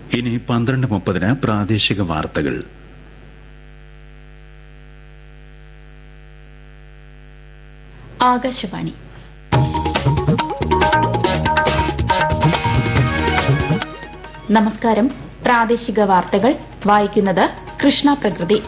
ഇനി പന്ത്രണ്ട് മുപ്പതിന് പ്രാദേശിക വാർത്തകൾ ആകാശവാണി നമസ്കാരം പ്രാദേശിക വാർത്തകൾ വായിക്കുന്നത് കൃഷ്ണ പ്രകൃതി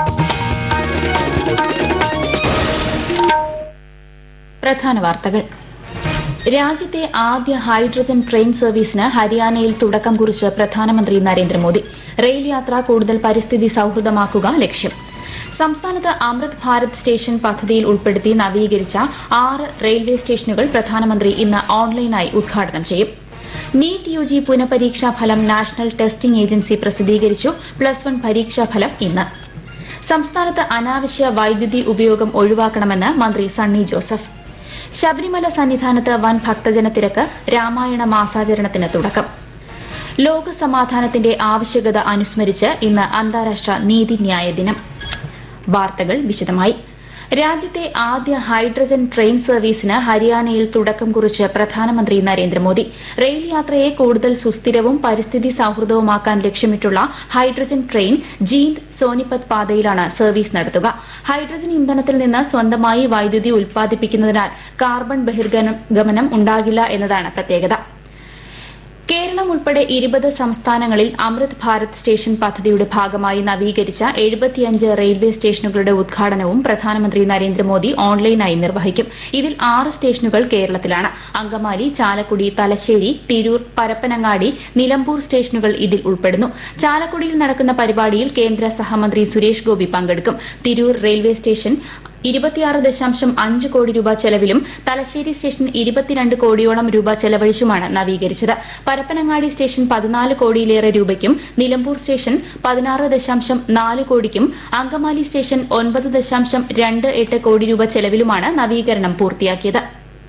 പ്രധാന വാർത്തകൾ രാജ്യത്തെ ആദ്യ ഹൈഡ്രജൻ ട്രെയിൻ സർവീസിന് ഹരിയാനയിൽ തുടക്കം കുറിച്ച് പ്രധാനമന്ത്രി നരേന്ദ്രമോദി റെയിൽ യാത്ര കൂടുതൽ പരിസ്ഥിതി സൌഹൃദമാക്കുക ലക്ഷ്യം സംസ്ഥാനത്ത് അമൃത് ഭാരത് സ്റ്റേഷൻ പദ്ധതിയിൽ ഉൾപ്പെടുത്തി നവീകരിച്ച ആറ് റെയിൽവേ സ്റ്റേഷനുകൾ പ്രധാനമന്ത്രി ഇന്ന് ഓൺലൈനായി ഉദ്ഘാടനം ചെയ്യും നീറ്റ് യുജി പുനഃപരീക്ഷാ ഫലം നാഷണൽ ടെസ്റ്റിംഗ് ഏജൻസി പ്രസിദ്ധീകരിച്ചു പ്ലസ് വൺ പരീക്ഷാഫലം ഇന്ന് സംസ്ഥാനത്ത് അനാവശ്യ വൈദ്യുതി ഉപയോഗം ഒഴിവാക്കണമെന്ന് മന്ത്രി സണ്ണി ജോസഫ് ശബരിമല സന്നിധാനത്ത് വൻ ഭക്തജന തിരക്ക് രാമായണ മാസാചരണത്തിന് തുടക്കം ലോക സമാധാനത്തിന്റെ ആവശ്യകത അനുസ്മരിച്ച് ഇന്ന് അന്താരാഷ്ട്ര നീതിന്യായ ദിനം വാർത്തകൾ വിശദമായി രാജ്യത്തെ ആദ്യ ഹൈഡ്രജൻ ട്രെയിൻ സർവീസിന് ഹരിയാനയിൽ തുടക്കം കുറിച്ച് പ്രധാനമന്ത്രി നരേന്ദ്രമോദി റെയിൽ യാത്രയെ കൂടുതൽ സുസ്ഥിരവും പരിസ്ഥിതി സൌഹൃദവുമാക്കാൻ ലക്ഷ്യമിട്ടുള്ള ഹൈഡ്രജൻ ട്രെയിൻ ജീന്ദ് സോനിപത് പാതയിലാണ് സർവീസ് നടത്തുക ഹൈഡ്രജൻ ഇന്ധനത്തിൽ നിന്ന് സ്വന്തമായി വൈദ്യുതി ഉൽപ്പാദിപ്പിക്കുന്നതിനാൽ കാർബൺ ബഹിർഗമനം ഉണ്ടാകില്ല എന്നതാണ് പ്രത്യേകത കേരളം ഉൾപ്പെടെ ഇരുപത് സംസ്ഥാനങ്ങളിൽ അമൃത് ഭാരത് സ്റ്റേഷൻ പദ്ധതിയുടെ ഭാഗമായി നവീകരിച്ച എഴുപത്തിയഞ്ച് റെയിൽവേ സ്റ്റേഷനുകളുടെ ഉദ്ഘാടനവും പ്രധാനമന്ത്രി നരേന്ദ്രമോദി ഓൺലൈനായി നിർവഹിക്കും ഇതിൽ ആറ് സ്റ്റേഷനുകൾ കേരളത്തിലാണ് അങ്കമാലി ചാലക്കുടി തലശ്ശേരി തിരൂർ പരപ്പനങ്ങാടി നിലമ്പൂർ സ്റ്റേഷനുകൾ ഇതിൽ ഉൾപ്പെടുന്നു ചാലക്കുടിയിൽ നടക്കുന്ന പരിപാടിയിൽ കേന്ദ്ര സഹമന്ത്രി സുരേഷ് ഗോപി പങ്കെടുക്കും തിരൂർ റെയിൽവേ സ്റ്റേഷൻ ഇരുപത്തിയാറ് ദശാംശം അഞ്ച് കോടി രൂപ ചെലവിലും തലശ്ശേരി സ്റ്റേഷൻ ഇരുപത്തിരണ്ട് കോടിയോളം രൂപ ചെലവഴിച്ചുമാണ് നവീകരിച്ചത് പരപ്പനങ്ങാടി സ്റ്റേഷൻ പതിനാല് കോടിയിലേറെ രൂപയ്ക്കും നിലമ്പൂർ സ്റ്റേഷൻ പതിനാറ് ദശാംശം നാല് കോടിക്കും അങ്കമാലി സ്റ്റേഷൻ ഒൻപത് ദശാംശം രണ്ട് എട്ട് കോടി രൂപ ചെലവിലുമാണ് നവീകരണം പൂർത്തിയാക്കിയത്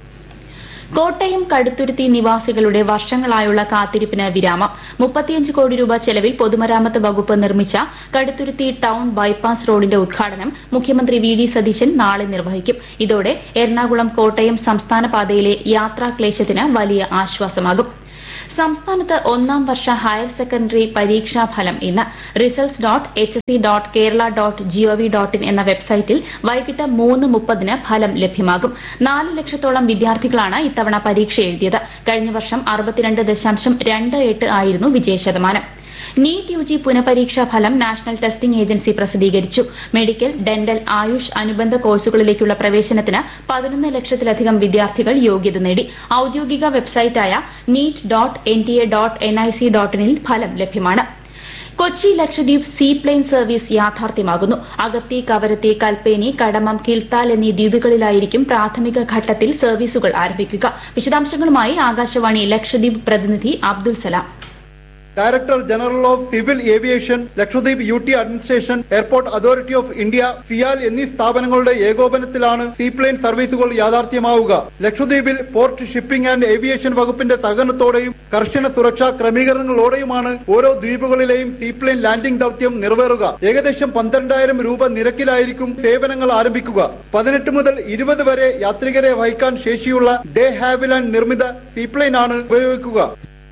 കോട്ടയം കടുത്തുരുത്തി നിവാസികളുടെ വർഷങ്ങളായുള്ള കാത്തിരിപ്പിന് വിരാമം മുപ്പത്തിയഞ്ച് കോടി രൂപ ചെലവിൽ പൊതുമരാമത്ത് വകുപ്പ് നിർമ്മിച്ച കടുത്തുരുത്തി ടൌൺ ബൈപ്പാസ് റോഡിന്റെ ഉദ്ഘാടനം മുഖ്യമന്ത്രി വി ഡി സതീശൻ നാളെ നിർവഹിക്കും ഇതോടെ എറണാകുളം കോട്ടയം സംസ്ഥാന പാതയിലെ യാത്രാക്ലേശത്തിന് വലിയ ആശ്വാസമാകും സംസ്ഥാനത്ത് ഒന്നാം വർഷ ഹയർ സെക്കൻഡറി പരീക്ഷാ ഫലം ഇന്ന് results dot H S C dot Kerala dot G O V dot in എന്ന വെബ്സൈറ്റിൽ വൈകിട്ട് മൂന്ന് മുപ്പതിന് ഫലം ലഭ്യമാകും നാല് ലക്ഷത്തോളം വിദ്യാർത്ഥികളാണ് ഇത്തവണ പരീക്ഷ എഴുതിയത് കഴിഞ്ഞ വർഷം അറുപത്തിരണ്ട് ദശാംശം രണ്ട് എട്ട് ആയിരുന്നു വിജയശതമാനം നീറ്റ് യുജി പുനഃപരീക്ഷാ ഫലം നാഷണൽ ടെസ്റ്റിംഗ് ഏജൻസി പ്രസിദ്ധീകരിച്ചു മെഡിക്കൽ ഡെന്റൽ ആയുഷ് അനുബന്ധ കോഴ്സുകളിലേക്കുള്ള പ്രവേശനത്തിന് പതിനൊന്ന് ലക്ഷത്തിലധികം വിദ്യാർത്ഥികൾ യോഗ്യത നേടി ഔദ്യോഗിക വെബ്സൈറ്റായ NEET dot N T A dot N I C dot ഇനിൽ ഫലം ലഭ്യമാണ് Kochi Lakshadweep sea plane service യാഥാർത്ഥ്യമാകുന്നു അഗത്തി കവരത്തി കൽപ്പേനി കടമം കിൽത്താൽ എന്നീ ദ്വീപുകളിലായിരിക്കും പ്രാഥമിക ഘട്ടത്തിൽ സർവീസുകൾ ആരംഭിക്കുക വിശദാംശങ്ങളുമായി ആകാശവാണി ലക്ഷദ്വീപ് പ്രതിനിധി Abdul Salam director general of civil aviation Lakshadweep U T administration airport authority of India CIAL എന്നീ സ്ഥാപനങ്ങളുടെ ഏകോപനത്തിലാണ് സീപ്ലെയിൻ സർവീസുകൾ യാഥാർത്ഥ്യമാവുക ലക്ഷദ്വീപിൽ പോർട്ട് ഷിപ്പിംഗ് ആൻഡ് ഏവിയേഷൻ വകുപ്പിന്റെ സഹകരണത്തോടെയും കർശന സുരക്ഷാ ക്രമീകരണങ്ങളോടെയുമാണ് ഓരോ ദ്വീപുകളിലെയും സീപ്ലെയിൻ ലാൻഡിംഗ് ദൌത്യം നിറവേറുക ഏകദേശം പന്ത്രണ്ടായിരം രൂപ നിരക്കിലായിരിക്കും സേവനങ്ങൾ ആരംഭിക്കുക പതിനെട്ട് മുതൽ ഇരുപത് വരെ യാത്രികരെ വഹിക്കാൻ ശേഷിയുള്ള ഡേ ഹാവിലാൻഡ് നിർമ്മിത സീപ്ലെയിൻ ആണ് ഉപയോഗിക്കുക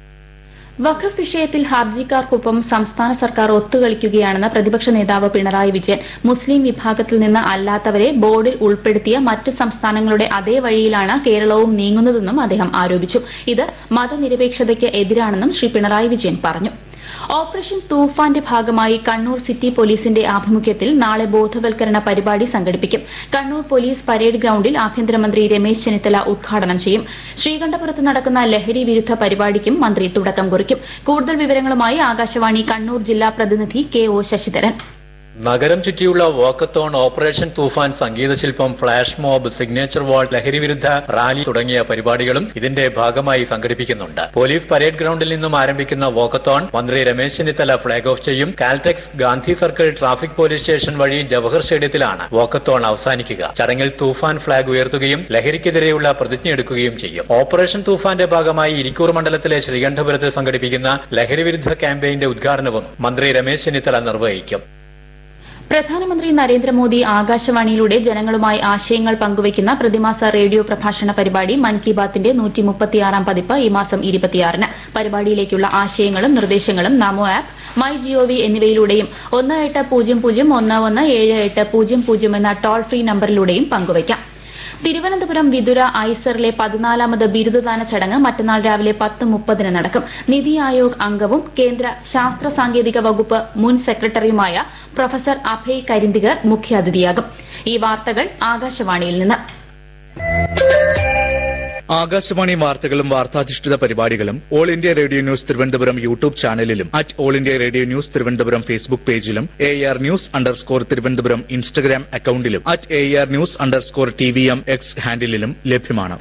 വഖഫ് വിഷയത്തിൽ ഹർജിക്കാർക്കൊപ്പം സംസ്ഥാന സർക്കാർ ഒത്തുകളിക്കുകയാണെന്ന് പ്രതിപക്ഷ നേതാവ് പിണറായി വിജയൻ മുസ്ലിം വിഭാഗത്തിൽ നിന്ന് അല്ലാത്തവരെ ബോർഡിൽ ഉൾപ്പെടുത്തിയ മറ്റ് സംസ്ഥാനങ്ങളുടെ അതേ വഴിയിലാണ് കേരളവും നീങ്ങുന്നതെന്നും അദ്ദേഹം ആരോപിച്ചു ഇത് മതനിരപേക്ഷതയ്ക്ക് എതിരാണെന്നും ശ്രീ പിണറായി വിജയൻ പറഞ്ഞു ഓപ്പറേഷൻ തൂഫാന്റെ ഭാഗമായി കണ്ണൂർ സിറ്റി പോലീസിന്റെ ആഭിമുഖ്യത്തിൽ നാളെ ബോധവൽക്കരണ പരിപാടി സംഘടിപ്പിക്കും കണ്ണൂർ പോലീസ് പരേഡ് ഗ്രൌണ്ടിൽ ആഭ്യന്തരമന്ത്രി രമേശ് ചെന്നിത്തല ഉദ്ഘാടനം ചെയ്യും ശ്രീകണ്ഠപുരത്ത് നടക്കുന്ന ലഹരി വിരുദ്ധ പരിപാടിക്കും മന്ത്രി തുടക്കം കുറിക്കും കൂടുതൽ വിവരങ്ങളുമായി ആകാശവാണി കണ്ണൂർ ജില്ലാ പ്രതിനിധി കെ ഒ ശശിധരൻ നഗരം ചുറ്റിയുള്ള വാക്കത്തോൺ ഓപ്പറേഷൻ തൂഫാൻ സംഗീതശില്പം ഫ്ളാഷ് മോബ് സിഗ്നേച്ചർ വാൾ ലഹരിവിരുദ്ധ റാലി തുടങ്ങിയ പരിപാടികളും ഇതിന്റെ ഭാഗമായി സംഘടിപ്പിക്കുന്നുണ്ട് പോലീസ് പരേഡ് ഗ്രൌണ്ടിൽ നിന്നും ആരംഭിക്കുന്ന വാക്കത്തോൺ മന്ത്രി രമേശ് ചെന്നിത്തല ഫ്ളാഗ് ഓഫ് ചെയ്യും Caltex Gandhi circle traffic police station വഴി ജവഹർ സ്റ്റേഡിയത്തിലാണ് വാക്കത്തോൺ അവസാനിക്കുക ചടങ്ങിൽ തൂഫാൻ ഫ്ളാഗ് ഉയർത്തുകയും ലഹരിക്കെതിരെയുള്ള പ്രതിജ്ഞയെടുക്കുകയും ചെയ്യും ഓപ്പറേഷൻ തൂഫാന്റെ ഭാഗമായി ഇരിക്കൂർ മണ്ഡലത്തിലെ ശ്രീകണ്ഠപുരത്ത് സംഘടിപ്പിക്കുന്ന ലഹരിവിരുദ്ധ ക്യാമ്പയിന്റെ ഉദ്ഘാടനവും മന്ത്രി രമേശ് ചെന്നിത്തല നിർവഹിക്കും പ്രധാനമന്ത്രി നരേന്ദ്രമോദി ആകാശവാണിയിലൂടെ ജനങ്ങളുമായി ആശയങ്ങൾ പങ്കുവയ്ക്കുന്ന പ്രതിമാസ റേഡിയോ പ്രഭാഷണ പരിപാടി മൻ കി ബാത്തിന്റെ നൂറ്റിമുപ്പത്തിയാറാം പതിപ്പ് ഈ മാസം ഇരുപത്തിയാറിന് പരിപാടിയിലേക്കുള്ള ആശയങ്ങളും നിർദ്ദേശങ്ങളും നമോ ആപ്പ് മൈ ജിഒവി എന്നിവയിലൂടെയും ഒന്ന് എട്ട് പൂജ്യം പൂജ്യം ഒന്ന് ഒന്ന് ഏഴ് എട്ട് പൂജ്യം പൂജ്യം എന്ന ടോൾ ഫ്രീ നമ്പറിലൂടെയും പങ്കുവയ്ക്കാം തിരുവനന്തപുരം വിതുര ഐസറിലെ പതിനാലാമത് ബിരുദദാന ചടങ്ങ് മറ്റന്നാൾ രാവിലെ പത്ത് മുപ്പതിന് നടക്കും നിതി ആയോഗ് അംഗവും കേന്ദ്ര ശാസ്ത്ര സാങ്കേതിക വകുപ്പ് മുൻ സെക്രട്ടറിയുമായ പ്രൊഫസർ അഭയ് കരിന്തികർ മുഖ്യാതിഥിയാകും ഈ വാർത്തകൾ ആകാശവാണിയിൽ നിന്ന് ആകാശവാണി വാർത്തകളും വാർത്താധിഷ്ഠിത പരിപാടികളും all India radio news Thiruvananthapuram YouTube ചാനലിലും at all India radio news Thiruvananthapuram Facebook പേജിലും A R news underscore Thiruvananthapuram Instagram അക്കൌണ്ടിലും at A R news underscore T V M X ഹാൻഡിലും ലഭ്യമാണ്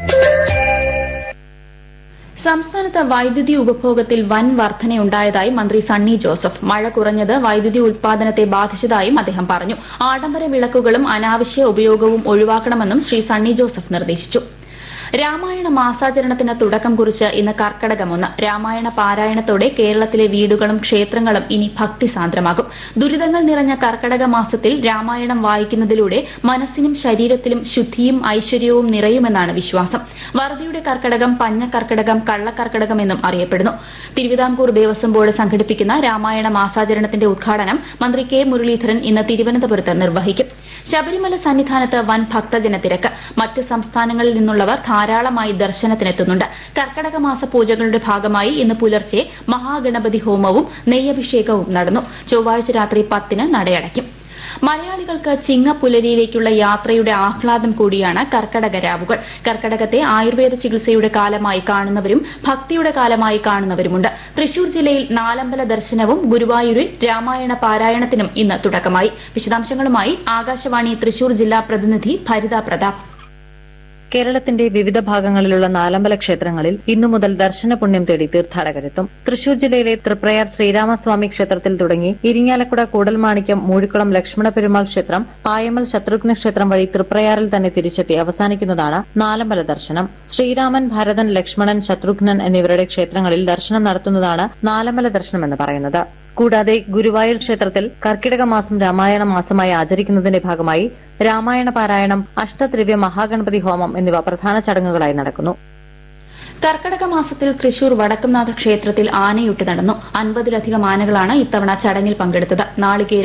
സംസ്ഥാനത്ത് വൈദ്യുതി ഉപഭോഗത്തിൽ വൻ വർധനയുണ്ടായതായി മന്ത്രി സണ്ണി ജോസഫ് മഴ കുറഞ്ഞത് വൈദ്യുതി ഉൽപാദനത്തെ ബാധിച്ചതായും അദ്ദേഹം പറഞ്ഞു ആഡംബര വിളക്കുകളും അനാവശ്യ ഉപയോഗവും ഒഴിവാക്കണമെന്നും ശ്രീ സണ്ണി ജോസഫ് നിർദ്ദേശിച്ചു രാമായണ മാസാചരണത്തിന് തുടക്കം കുറിച്ച് ഇന്ന് കർക്കടകമൊന്ന് രാമായണ പാരായണത്തോടെ കേരളത്തിലെ വീടുകളും ക്ഷേത്രങ്ങളും ഇനി ഭക്തിസാന്ദ്രമാകും ദുരിതങ്ങൾ നിറഞ്ഞ കർക്കടക മാസത്തിൽ രാമായണം വായിക്കുന്നതിലൂടെ മനസ്സിനും ശരീരത്തിലും ശുദ്ധിയും ഐശ്വര്യവും നിറയുമെന്നാണ് വിശ്വാസം വറുതിയുടെ കർക്കടകം പഞ്ഞക്കർക്കടകം കള്ളക്കർക്കടകം എന്നും അറിയപ്പെടുന്നു തിരുവിതാംകൂർ ദേവസ്വം ബോർഡ് സംഘടിപ്പിക്കുന്ന രാമായണ മാസാചരണത്തിന്റെ ഉദ്ഘാടനം മന്ത്രി കെ മുരളീധരൻ ഇന്ന് തിരുവനന്തപുരത്ത് നിർവഹിക്കും ശബരിമല സന്നിധാനത്ത് വൻ ഭക്തജനത്തിരക്ക് മറ്റ് സംസ്ഥാനങ്ങളിൽ നിന്നുള്ളവർ ധാരാളമായി ദർശനത്തിനെത്തുന്നുണ്ട് കർക്കടക മാസ പൂജകളുടെ ഭാഗമായി ഇന്ന് പുലർച്ചെ മഹാഗണപതി ഹോമവും നെയ്യഭിഷേകവും നടന്നു ചൊവ്വാഴ്ച രാത്രി പത്തിന് നടയടയ്ക്കും മലയാളികൾക്ക് ചിങ്ങപ്പുലരിയിലേക്കുള്ള യാത്രയുടെ ആഹ്ലാദം കൂടിയാണ് കർക്കടക രാവുകൾ കർക്കടകത്തെ ആയുർവേദ ചികിത്സയുടെ കാലമായി കാണുന്നവരും ഭക്തിയുടെ കാലമായി കാണുന്നവരുമുണ്ട് തൃശൂർ ജില്ലയിൽ നാലമ്പല ദർശനവും ഗുരുവായൂരിൽ രാമായണ പാരായണത്തിനും ഇന്ന് തുടക്കമായി വിശദാംശങ്ങളുമായി ആകാശവാണി തൃശൂർ ജില്ലാ പ്രതിനിധി ഭരിത പ്രതാപ് കേരളത്തിന്റെ വിവിധ ഭാഗങ്ങളിലുള്ള നാലമ്പല ക്ഷേത്രങ്ങളിൽ ഇന്നു മുതൽ ദർശന പുണ്യം തേടി തീർത്ഥാടകരെത്തും തൃശൂർ ജില്ലയിലെ തൃപ്രയാർ ശ്രീരാമസ്വാമി ക്ഷേത്രത്തിൽ തുടങ്ങി ഇരിങ്ങാലക്കുട കൂടൽമാണിക്യം മൂഴിക്കുളം ലക്ഷ്മണ പെരുമാൾ ക്ഷേത്രം പായമൽ ശത്രുഘ്ന ക്ഷേത്രം വഴി തൃപ്രയാറിൽ തന്നെ തിരിച്ചെത്തി അവസാനിക്കുന്നതാണ് നാലമ്പല ദർശനം ശ്രീരാമൻ ഭരതൻ ലക്ഷ്മണൻ ശത്രുഘ്നൻ എന്നിവരുടെ ക്ഷേത്രങ്ങളിൽ ദർശനം നടത്തുന്നതാണ് നാലമ്പല ദർശനമെന്ന് പറയുന്നത് കൂടാതെ ഗുരുവായൂർ ക്ഷേത്രത്തിൽ കർക്കിടക മാസം രാമായണ മാസമായി ആചരിക്കുന്നതിന്റെ ഭാഗമായി രാമായണ പാരായണം അഷ്ടദ്രവ്യ മഹാഗണപതി ഹോമം എന്നിവ പ്രധാന ചടങ്ങുകളായി നടക്കുന്നു കർക്കടക മാസത്തിൽ തൃശൂർ വടക്കുംനാഥ ക്ഷേത്രത്തിൽ ആനയൂട്ട് നടന്നു അൻപതിലധികം ആനകളാണ് ഇത്തവണ ചടങ്ങിൽ പങ്കെടുത്തത് നാളികേരം